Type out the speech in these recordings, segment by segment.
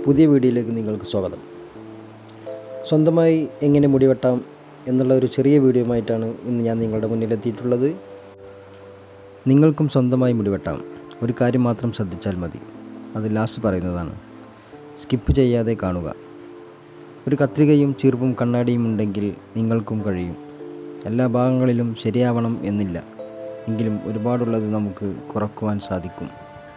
പുതിയ വീഡിയോയിലേക്ക് നിങ്ങൾക്ക് സ്വാഗതം സ്വന്തമായി എങ്ങനെ മുടി വെട്ടാം എന്നുള്ള ഒരു ചെറിയ വീഡിയോയുമായിട്ടാണ് ഇന്ന് ഞാൻ നിങ്ങളുടെ മുന്നിലെത്തിയിട്ടുള്ളത് നിങ്ങൾക്കും സ്വന്തമായി മുടി വെട്ടാം ഒരു കാര്യം മാത്രം ശ്രദ്ധിച്ചാൽ മതി അത് ലാസ്റ്റ് പറയുന്നതാണ് സ്കിപ്പ് ചെയ്യാതെ കാണുക ഒരു കത്രികയും ചീർപ്പും കണ്ണാടിയും ഉണ്ടെങ്കിൽ നിങ്ങൾക്കും കഴിയും എല്ലാ ഭാഗങ്ങളിലും ശരിയാവണം എന്നില്ല എങ്കിലും ഒരുപാടുള്ളത് നമുക്ക് കുറക്കുവാൻ സാധിക്കും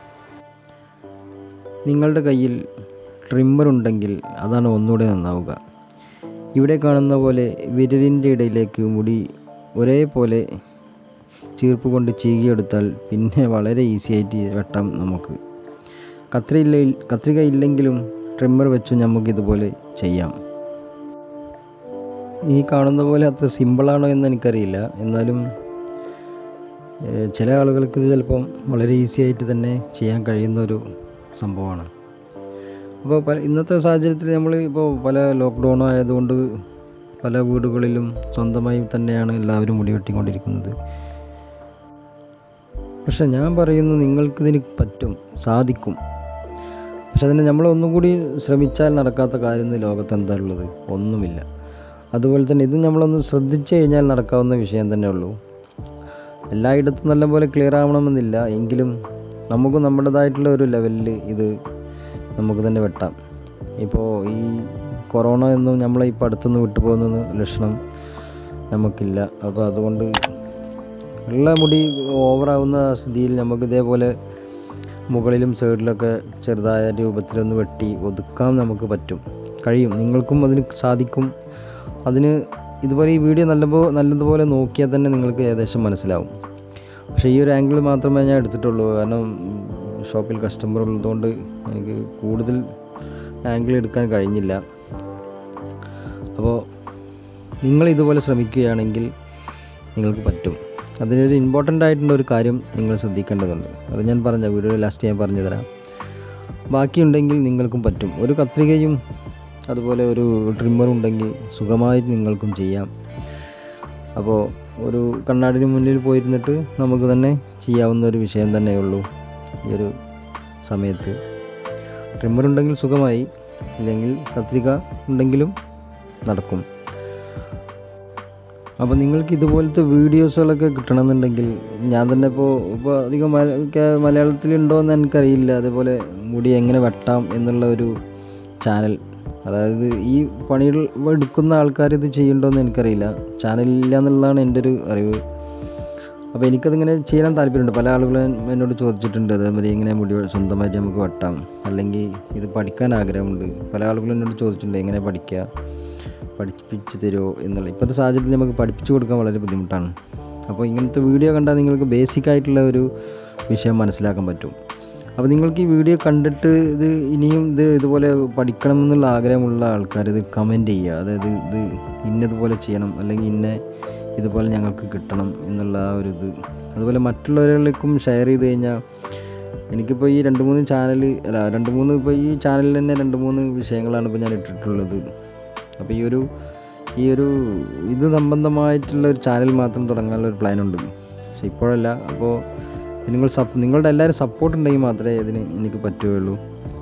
നിങ്ങളുടെ കയ്യിൽ ട്രിമ്മർ ഉണ്ടെങ്കിൽ അതാണ് ഒന്നുകൂടെ നന്നാവുക ഇവിടെ കാണുന്ന പോലെ വിരലിൻ്റെ ഇടയിലേക്ക് മുടി ഒരേപോലെ ചീർപ്പ് കൊണ്ട് ചീകിയെടുത്താൽ പിന്നെ വളരെ ഈസി ആയിട്ട് വെട്ടാം നമുക്ക് കത്രിയില്ല കത്രിക ഇല്ലെങ്കിലും ട്രിമ്മർ വെച്ച് നമുക്ക് ഇതുപോലെ ചെയ്യാം ഈ കാണുന്ന പോലെ അത്ര സിമ്പിളാണോ എന്ന് എനിക്കറിയില്ല എന്നാലും ഏഹ്, ചില ആളുകൾക്ക് ഇത് ചിലപ്പം വളരെ ഈസി ആയിട്ട് തന്നെ ചെയ്യാൻ കഴിയുന്ന ഒരു സംഭവമാണ് അപ്പോൾ പല ഇന്നത്തെ സാഹചര്യത്തിൽ നമ്മൾ ഇപ്പോൾ പല ലോക്ക്ഡൗൺ ആയതുകൊണ്ട് പല വീടുകളിലും സ്വന്തമായി തന്നെയാണ് എല്ലാവരും മുടി വെട്ടിക്കൊണ്ടിരിക്കുന്നത് പക്ഷെ ഞാൻ പറയുന്നു നിങ്ങൾക്കിതിന് പറ്റും സാധിക്കും പക്ഷെ അതിന് നമ്മൾ ഒന്നുകൂടി ശ്രമിച്ചാൽ നടക്കാത്ത കാര്യം ഇന്ന് ലോകത്ത് എന്താ ഉള്ളത് ഒന്നുമില്ല അതുപോലെ തന്നെ ഇത് നമ്മളൊന്ന് ശ്രദ്ധിച്ചു കഴിഞ്ഞാൽ നടക്കാവുന്ന വിഷയം തന്നെ ഉള്ളൂ എല്ലായിടത്തും നല്ലപോലെ ക്ലിയർ ആവണമെന്നില്ല എങ്കിലും നമുക്ക് നമ്മുടേതായിട്ടുള്ള ഒരു ലെവലിൽ ഇത് നമുക്ക് തന്നെ വെട്ടാം ഇപ്പോൾ ഈ കൊറോണ എന്നും നമ്മളെ ഇപ്പോൾ അടുത്തുനിന്ന് വിട്ടുപോകുന്ന ലക്ഷണം നമുക്കില്ല അപ്പോൾ അതുകൊണ്ട് ഉള്ള മുടി ഓവറാവുന്ന സ്ഥിതിയിൽ നമുക്ക് ഇതേപോലെ മുകളിലും സൈഡിലൊക്കെ ചെറുതായ രൂപത്തിലൊന്ന് വെട്ടി ഒതുക്കാൻ നമുക്ക് പറ്റും കഴിയും നിങ്ങൾക്കും അതിന് സാധിക്കും അതിന് ഇതുപോലെ ഈ വീഡിയോ നല്ലപോ നല്ലതുപോലെ നോക്കിയാൽ തന്നെ നിങ്ങൾക്ക് ഏകദേശം മനസ്സിലാവും പക്ഷേ ഈ ഒരു ആംഗിൾ മാത്രമേ ഞാൻ എടുത്തിട്ടുള്ളൂ കാരണം ഷോപ്പിൽ കസ്റ്റമർ ഉള്ളതുകൊണ്ട് എനിക്ക് കൂടുതൽ ആംഗിൾ എടുക്കാൻ കഴിഞ്ഞില്ല അപ്പോൾ നിങ്ങൾ ഇതുപോലെ ശ്രമിക്കുകയാണെങ്കിൽ നിങ്ങൾക്ക് പറ്റും അതിനൊരു ഇമ്പോർട്ടൻ്റ് ആയിട്ടുള്ള ഒരു കാര്യം നിങ്ങൾ ശ്രദ്ധിക്കേണ്ടതുണ്ട് അത് ഞാൻ പറഞ്ഞ വീഡിയോ ലാസ്റ്റ് ഞാൻ പറഞ്ഞു തരാം ബാക്കിയുണ്ടെങ്കിൽ നിങ്ങൾക്കും പറ്റും ഒരു കത്രികയും അതുപോലെ ഒരു ട്രിമ്മറും ഉണ്ടെങ്കിൽ സുഖമായി നിങ്ങൾക്കും ചെയ്യാം അപ്പോൾ ഒരു കണ്ണാടിന് മുന്നിൽ പോയിരുന്നിട്ട് നമുക്ക് തന്നെ ചെയ്യാവുന്ന ഒരു വിഷയം തന്നെയുള്ളൂ ഈ ഒരു സമയത്ത് ട്രിമ്മർ ഉണ്ടെങ്കിൽ സുഖമായി ഇല്ലെങ്കിൽ കത്രിക ഉണ്ടെങ്കിലും നടക്കും അപ്പോൾ നിങ്ങൾക്ക് ഇതുപോലത്തെ വീഡിയോസുകളൊക്കെ കിട്ടണമെന്നുണ്ടെങ്കിൽ ഞാൻ തന്നെ ഇപ്പോൾ ഇപ്പോൾ അധികം മല- ഒക്കെ മലയാളത്തിലുണ്ടോ എന്ന് എനിക്കറിയില്ല അതേപോലെ മുടി എങ്ങനെ വെട്ടാം എന്നുള്ള ഒരു ചാനൽ അതായത് ഈ പണികൾ എടുക്കുന്ന ആൾക്കാർ ഇത് ചെയ്യണ്ടോ എന്ന് എനിക്കറിയില്ല ചാനലില്ല എന്നുള്ളതാണ് എൻ്റെ ഒരു അറിവ് അപ്പോൾ എനിക്കതിങ്ങനെ ചെയ്യാൻ താല്പര്യമുണ്ട് പല ആളുകളും എന്നോട് ചോദിച്ചിട്ടുണ്ട് അതേമാതിരി എങ്ങനെ മുടി വെ- സ്വന്തമായിട്ട് നമുക്ക് വെട്ടാം അല്ലെങ്കിൽ ഇത് പഠിക്കാൻ ആഗ്രഹമുണ്ട് പല ആളുകളും എന്നോട് ചോദിച്ചിട്ടുണ്ട് എങ്ങനെ പഠിക്കുക പഠിപ്പിച്ച് തരുമോ എന്നുള്ള ഇപ്പോഴത്തെ സാഹചര്യത്തിൽ നമുക്ക് പഠിപ്പിച്ചു കൊടുക്കാൻ വളരെ ബുദ്ധിമുട്ടാണ് അപ്പോൾ ഇങ്ങനത്തെ വീഡിയോ കണ്ടാൽ നിങ്ങൾക്ക് ബേസിക് ആയിട്ടുള്ള ഒരു വിഷയം മനസ്സിലാക്കാൻ പറ്റും അപ്പോൾ നിങ്ങൾക്ക് ഈ വീഡിയോ കണ്ടിട്ട് ഇത് ഇനിയും ഇത് ഇതുപോലെ പഠിക്കണം എന്നുള്ള ആഗ്രഹമുള്ള ആൾക്കാർ ഇത് കമൻറ്റ് ചെയ്യുക അതായത് ഇത് ഇന്നതുപോലെ ചെയ്യണം അല്ലെങ്കിൽ ഇന്ന ഇതുപോലെ ഞങ്ങൾക്ക് കിട്ടണം എന്നുള്ള ആ ഒരു ഇത് അതുപോലെ മറ്റുള്ളവരിലേക്കും ഷെയർ ചെയ്ത് കഴിഞ്ഞാൽ എനിക്കിപ്പോൾ ഈ രണ്ട് മൂന്ന് ചാനൽ അല്ല രണ്ട് മൂന്ന് ഇപ്പോൾ ഈ ചാനലിൽ തന്നെ രണ്ട് മൂന്ന് വിഷയങ്ങളാണ് ഇപ്പോൾ ഞാൻ ഇട്ടിട്ടുള്ളത് അപ്പോൾ ഈ ഒരു ഈ ഒരു ഇത് സംബന്ധമായിട്ടുള്ള ഒരു ചാനൽ മാത്രം തുടങ്ങാനുള്ള ഒരു പ്ലാൻ ഉണ്ട് പക്ഷെ ഇപ്പോഴല്ല അപ്പോൾ നിങ്ങൾ സപ്പ് നിങ്ങളുടെ എല്ലാവരും സപ്പോർട്ട് ഉണ്ടെങ്കിൽ മാത്രമേ ഇതിന് എനിക്ക് പറ്റുകയുള്ളൂ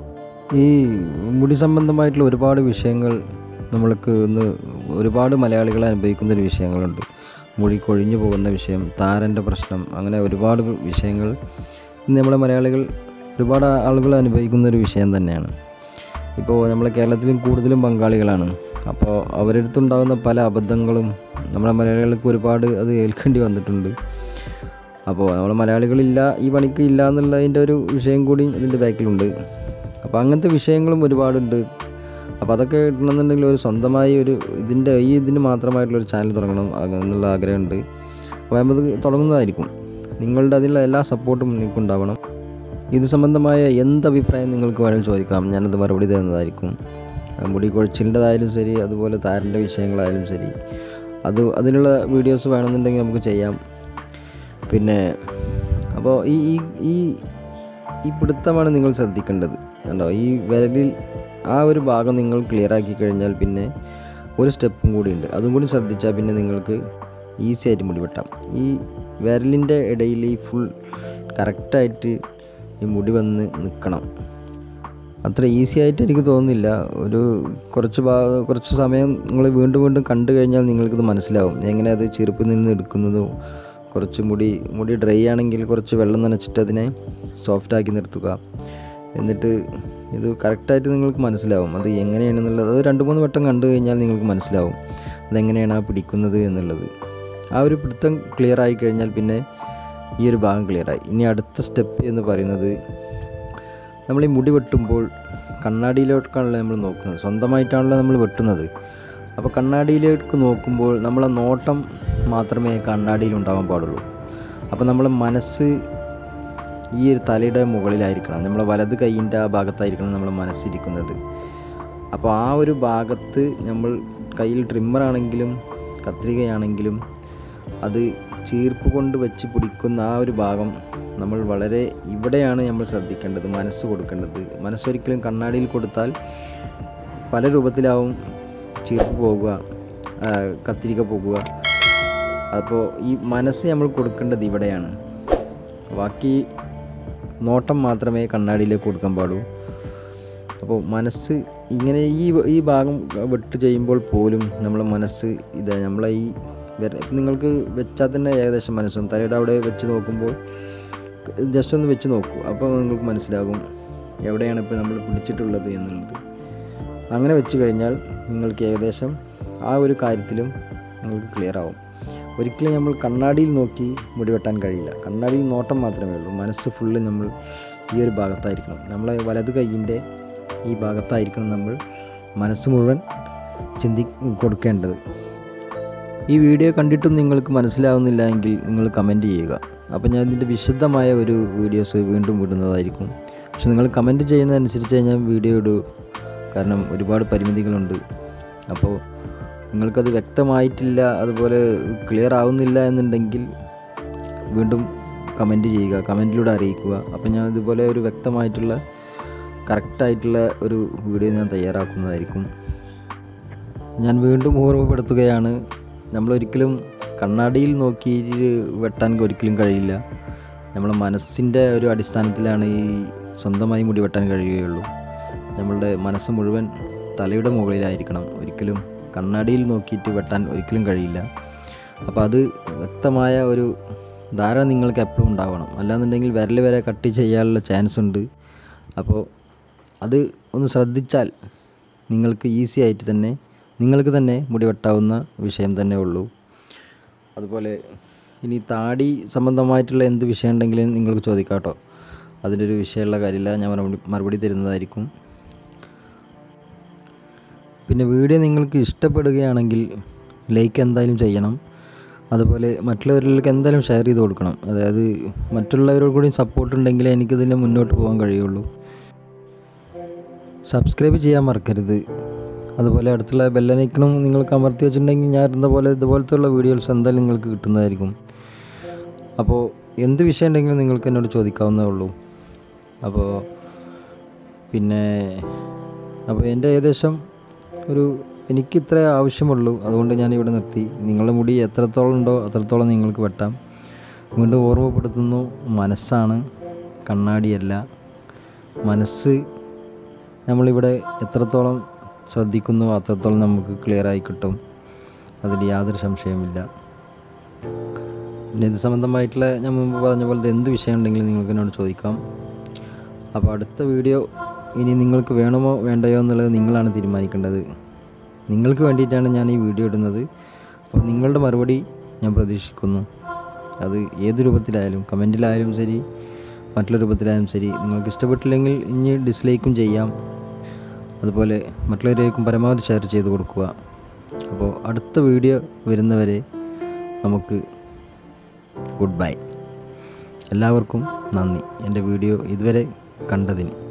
ഈ മുടി സംബന്ധമായിട്ടുള്ള ഒരുപാട് വിഷയങ്ങൾ നമ്മൾക്ക് ഇന്ന് ഒരുപാട് മലയാളികൾ അനുഭവിക്കുന്ന ഒരു വിഷയങ്ങളുണ്ട് മുടി കൊഴിഞ്ഞു പോകുന്ന വിഷയം താരൻ്റെ പ്രശ്നം അങ്ങനെ ഒരുപാട് വിഷയങ്ങൾ ഇന്ന് നമ്മുടെ മലയാളികൾ ഒരുപാട് ആളുകൾ അനുഭവിക്കുന്ന ഒരു വിഷയം തന്നെയാണ് ഇപ്പോൾ നമ്മളെ കേരളത്തിലും കൂടുതലും ബംഗാളികളാണ് അപ്പോൾ അവരുടെ അടുത്തുണ്ടാകുന്ന പല അബദ്ധങ്ങളും നമ്മുടെ മലയാളികൾക്ക് ഒരുപാട് അത് ഏൽക്കേണ്ടി വന്നിട്ടുണ്ട് അപ്പോൾ നമ്മൾ മലയാളികളില്ല ഈ പണിക്ക് ഇല്ല എന്നുള്ളതിൻ്റെ ഒരു വിഷയം കൂടി ഇതിൻ്റെ ബാക്കിലുണ്ട് അപ്പോൾ അങ്ങനത്തെ വിഷയങ്ങളും ഒരുപാടുണ്ട് അപ്പോൾ അതൊക്കെ കിട്ടണമെന്നുണ്ടെങ്കിൽ ഒരു സ്വന്തമായി ഒരു ഇതിൻ്റെ ഈ ഇതിന് മാത്രമായിട്ടുള്ള ഒരു ചാനൽ തുടങ്ങണം അങ്ങ- എന്നുള്ള ആഗ്രഹമുണ്ട് അപ്പോൾ അത് തുടങ്ങുന്നതായിരിക്കും നിങ്ങളുടെ അതിലുള്ള എല്ലാ സപ്പോർട്ടും നിങ്ങൾക്കുണ്ടാവണം ഇത് സംബന്ധമായ എന്ത് അഭിപ്രായം നിങ്ങൾക്ക് വേണമെങ്കിൽ ചോദിക്കാം ഞാനത് മറുപടി തരുന്നതായിരിക്കും ആ, മുടി കൊഴിച്ചിലിൻ്റെതായാലും ശരി അതുപോലെ താരൻ്റെ വിഷയങ്ങളായാലും ശരി അത് അതിനുള്ള വീഡിയോസ് വേണമെന്നുണ്ടെങ്കിൽ നമുക്ക് ചെയ്യാം പിന്നെ അപ്പോൾ ഈ ഈ ഈ ഈ പിടുത്തമാണ് നിങ്ങൾ ശ്രദ്ധിക്കേണ്ടത് കണ്ടോ ഈ വിരലിൽ ആ ഒരു ഭാഗം നിങ്ങൾ ക്ലിയർ ആക്കി കഴിഞ്ഞാൽ പിന്നെ ഒരു സ്റ്റെപ്പും കൂടി ഉണ്ട് അതും കൂടി ശ്രദ്ധിച്ചാൽ പിന്നെ നിങ്ങൾക്ക് ഈസി ആയിട്ട് മുടി വെട്ടാം ഈ വിരലിൻ്റെ ഇടയിൽ ഈ ഫുൾ കറക്റ്റായിട്ട് ഈ മുടി വന്ന് നിൽക്കണം അത്ര ഈസി ആയിട്ട് എനിക്ക് തോന്നുന്നില്ല ഒരു കുറച്ച് ഭാ കുറച്ച് സമയം നിങ്ങൾ വീണ്ടും വീണ്ടും കണ്ടു കഴിഞ്ഞാൽ നിങ്ങൾക്കിത് മനസ്സിലാവും എങ്ങനെ അത് ചെറുപ്പിൽ നിന്ന് എടുക്കുന്നതോ കുറച്ച് മുടി മുടി ഡ്രൈ ആണെങ്കിൽ കുറച്ച് വെള്ളം നനച്ചിട്ട് അതിനെ സോഫ്റ്റ് ആക്കി നിർത്തുക എന്നിട്ട് ഇത് കറക്റ്റായിട്ട് നിങ്ങൾക്ക് മനസ്സിലാവും അത് എങ്ങനെയാണെന്നുള്ളത് അത് രണ്ട് മൂന്ന് വട്ടം കണ്ടു കഴിഞ്ഞാൽ നിങ്ങൾക്ക് മനസ്സിലാവും അതെങ്ങനെയാണ് ആ പിടിക്കുന്നത് എന്നുള്ളത് ആ ഒരു പിടുത്തം ക്ലിയർ ആയി കഴിഞ്ഞാൽ പിന്നെ ഈ ഒരു ഭാഗം ക്ലിയറായി ഇനി അടുത്ത സ്റ്റെപ്പ് എന്ന് പറയുന്നത് നമ്മൾ ഈ മുടി വെട്ടുമ്പോൾ കണ്ണാടിയിലോട്ടാണല്ലോ നമ്മൾ നോക്കുന്നത് സ്വന്തമായിട്ടാണല്ലോ നമ്മൾ വെട്ടുന്നത് അപ്പോൾ കണ്ണാടിയിലേക്ക് നോക്കുമ്പോൾ നമ്മളെ നോട്ടം മാത്രമേ കണ്ണാടിയിൽ ഉണ്ടാവാൻ പാടുള്ളൂ അപ്പോൾ നമ്മളെ മനസ്സ് ഈ ഒരു തലയുടെ മുകളിലായിരിക്കണം നമ്മളെ വലത് കൈയിൻ്റെ ആ ഭാഗത്തായിരിക്കണം നമ്മളെ മനസ്സിരിക്കുന്നത് അപ്പോൾ ആ ഒരു ഭാഗത്ത് നമ്മൾ കയ്യിൽ ട്രിമ്മറാണെങ്കിലും കത്രികയാണെങ്കിലും അത് ചീർപ്പ് കൊണ്ട് വെച്ച് പിടിക്കുന്ന ആ ഒരു ഭാഗം നമ്മൾ വളരെ ഇവിടെയാണ് നമ്മൾ ശ്രദ്ധിക്കേണ്ടത് മനസ്സ് കൊടുക്കേണ്ടത് മനസ്സൊരിക്കലും കണ്ണാടിയിൽ കൊടുത്താൽ പല രൂപത്തിലാവും ചീർപ്പ് പോകുക ആ, കത്തിരിക്ക പോകുക അപ്പോൾ ഈ മനസ്സ് നമ്മൾ കൊടുക്കേണ്ടത് ഇവിടെയാണ് ബാക്കി നോട്ടം മാത്രമേ കണ്ണാടിയിലേക്ക് കൊടുക്കാൻ പാടൂ അപ്പോൾ മനസ്സ് ഇങ്ങനെ ഈ ഈ ഭാഗം വെട്ട് ചെയ്യുമ്പോൾ പോലും നമ്മളെ മനസ്സ് ഇതാ നമ്മളെ ഈ വിര- നിങ്ങൾക്ക് വെച്ചാൽ തന്നെ ഏകദേശം മനസ്സും തലയുടെ അവിടെ വെച്ച് നോക്കുമ്പോൾ ജസ്റ്റ് ഒന്ന് വെച്ച് നോക്കൂ അപ്പോൾ നിങ്ങൾക്ക് മനസ്സിലാകും എവിടെയാണ് ഇപ്പോൾ നമ്മൾ പിടിച്ചിട്ടുള്ളത് എന്നുള്ളത് അങ്ങനെ വെച്ച് കഴിഞ്ഞാൽ നിങ്ങൾക്ക് ഏകദേശം ആ ഒരു കാര്യത്തിലും നിങ്ങൾക്ക് ക്ലിയർ ആവും ഒരിക്കലും നമ്മൾ കണ്ണാടിയിൽ നോക്കി മുടി വെട്ടാൻ കഴിയില്ല കണ്ണാടിയിൽ നോട്ടം മാത്രമേ ഉള്ളൂ മനസ്സ് ഫുള്ള് നമ്മൾ ഈ ഒരു ഭാഗത്തായിരിക്കണം നമ്മളെ വലത് കൈയിൻ്റെ ഈ ഭാഗത്തായിരിക്കണം നമ്മൾ മനസ്സ് മുഴുവൻ ചിന്തി കൊടുക്കേണ്ടത് ഈ വീഡിയോ കണ്ടിട്ടും നിങ്ങൾക്ക് മനസ്സിലാവുന്നില്ല എങ്കിൽ നിങ്ങൾ കമൻറ്റ് ചെയ്യുക അപ്പോൾ ഞാൻ ഇതിൻ്റെ വിശദമായ ഒരു വീഡിയോസ് വീണ്ടും വിടുന്നതായിരിക്കും പക്ഷെ നിങ്ങൾ കമൻറ്റ് ചെയ്യുന്നതനുസരിച്ച് ഞാൻ വീഡിയോ ഇടൂ കാരണം ഒരുപാട് പരിമിതികളുണ്ട് അപ്പോൾ നിങ്ങൾക്കത് വ്യക്തമായിട്ടില്ല അതുപോലെ ക്ലിയർ ആവുന്നില്ല എന്നുണ്ടെങ്കിൽ വീണ്ടും കമൻറ്റ് ചെയ്യുക കമൻറ്റിലൂടെ അറിയിക്കുക അപ്പോൾ ഞാൻ ഇതുപോലെ ഒരു വ്യക്തമായിട്ടുള്ള കറക്റ്റായിട്ടുള്ള ഒരു വീഡിയോ ഞാൻ തയ്യാറാക്കുന്നതായിരിക്കും ഞാൻ വീണ്ടും ഓർമ്മപ്പെടുത്തുകയാണ് നമ്മളൊരിക്കലും കണ്ണാടിയിൽ നോക്കി വെട്ടാൻ ഒരിക്കലും കഴിയില്ല നമ്മളെ മനസ്സിൻ്റെ ഒരു അടിസ്ഥാനത്തിലാണ് ഈ സ്വന്തമായി മുടി വെട്ടാൻ കഴിയുകയുള്ളൂ നമ്മളുടെ മനസ്സ് മുഴുവൻ തലയുടെ മുകളിലായിരിക്കണം ഒരിക്കലും കണ്ണാടിയിൽ നോക്കിയിട്ട് വെട്ടാൻ ഒരിക്കലും കഴിയില്ല അപ്പോൾ അത് വ്യക്തമായ ഒരു ധാരണ നിങ്ങൾക്ക് എപ്പോഴും ഉണ്ടാവണം അല്ലാന്നുണ്ടെങ്കിൽ വിരൽ വരെ കട്ട് ചെയ്യാനുള്ള ചാൻസ് ഉണ്ട് അപ്പോൾ അത് ഒന്ന് ശ്രദ്ധിച്ചാൽ നിങ്ങൾക്ക് ഈസി ആയിട്ട് തന്നെ നിങ്ങൾക്ക് തന്നെ മുടി വെട്ടാവുന്ന വിഷയം തന്നെ ഉള്ളൂ അതുപോലെ ഇനി താടി സംബന്ധമായിട്ടുള്ള എന്ത് വിഷയം ഉണ്ടെങ്കിലും നിങ്ങൾക്ക് ചോദിക്കാം കേട്ടോ അതിൻ്റെ ഒരു വിഷയമുള്ള കാര്യമില്ല ഞാൻ മറുപടി മറുപടി തരുന്നതായിരിക്കും പിന്നെ വീഡിയോ നിങ്ങൾക്ക് ഇഷ്ടപ്പെടുകയാണെങ്കിൽ ലൈക്ക് എന്തായാലും ചെയ്യണം അതുപോലെ മറ്റുള്ളവരിലേക്ക് എന്തായാലും ഷെയർ ചെയ്ത് കൊടുക്കണം അതായത് മറ്റുള്ളവരോട് കൂടി സപ്പോർട്ട് ഉണ്ടെങ്കിലേ എനിക്കിതിൽ മുന്നോട്ട് പോകാൻ കഴിയുള്ളൂ സബ്സ്ക്രൈബ് ചെയ്യാൻ മറക്കരുത് അതുപോലെ അടുത്തുള്ള ബെല്ലനൈക്കണും നിങ്ങൾക്ക് അമർത്തി വെച്ചിട്ടുണ്ടെങ്കിൽ ഞാൻ ഇരുന്ന പോലെ ഇതുപോലത്തെ ഉള്ള വീഡിയോസ് എന്തായാലും നിങ്ങൾക്ക് കിട്ടുന്നതായിരിക്കും അപ്പോൾ എന്ത് വിഷയം ഉണ്ടെങ്കിലും നിങ്ങൾക്ക് എന്നോട് ചോദിക്കാവുന്നേ ഉള്ളൂ അപ്പോൾ പിന്നെ അപ്പോൾ എൻ്റെ ഏകദേശം ഒരു എനിക്ക് ഇത്ര ആവശ്യമുള്ളൂ അതുകൊണ്ട് ഞാൻ ഇവിടെ നിർത്തി നിങ്ങളുടെ മുടി എത്രത്തോളം ഉണ്ടോ അത്രത്തോളം നിങ്ങൾക്ക് വെട്ടാം വീണ്ടും ഓർമ്മപ്പെടുത്തുന്നു മനസ്സാണ് കണ്ണാടിയല്ല മനസ്സ് നമ്മളിവിടെ എത്രത്തോളം ശ്രദ്ധിക്കുന്നു അത്രത്തോളം നമുക്ക് ക്ലിയർ ആയി കിട്ടും അതിൽ യാതൊരു സംശയമില്ല പിന്നെ ഇത് സംബന്ധമായിട്ടുള്ള ഞാൻ മുമ്പ് പറഞ്ഞ പോലത്തെ എന്ത് വിഷയം ഉണ്ടെങ്കിലും നിങ്ങൾക്ക് എന്നോട് ചോദിക്കാം അപ്പോൾ അടുത്ത വീഡിയോ ഇനി നിങ്ങൾക്ക് വേണമോ വേണ്ടയോ എന്നുള്ളത് നിങ്ങളാണ് തീരുമാനിക്കേണ്ടത് നിങ്ങൾക്ക് വേണ്ടിയിട്ടാണ് ഞാൻ ഈ വീഡിയോ ഇടുന്നത് അപ്പോൾ നിങ്ങളുടെ മറുപടി ഞാൻ പ്രതീക്ഷിക്കുന്നു അത് ഏത് രൂപത്തിലായാലും കമൻറ്റിലായാലും ശരി മറ്റുള്ള രൂപത്തിലായാലും ശരി നിങ്ങൾക്ക് ഇഷ്ടപ്പെട്ടില്ലെങ്കിൽ ഇനി ഡിസ്ലൈക്കും ചെയ്യാം അതുപോലെ മറ്റുള്ളവരേക്കും പരമാവധി ഷെയർ ചെയ്ത് കൊടുക്കുക അപ്പോൾ അടുത്ത വീഡിയോ വരുന്നവരെ നമുക്ക് ഗുഡ് ബൈ എല്ലാവർക്കും നന്ദി എൻ്റെ വീഡിയോ ഇതുവരെ കണ്ടതിന്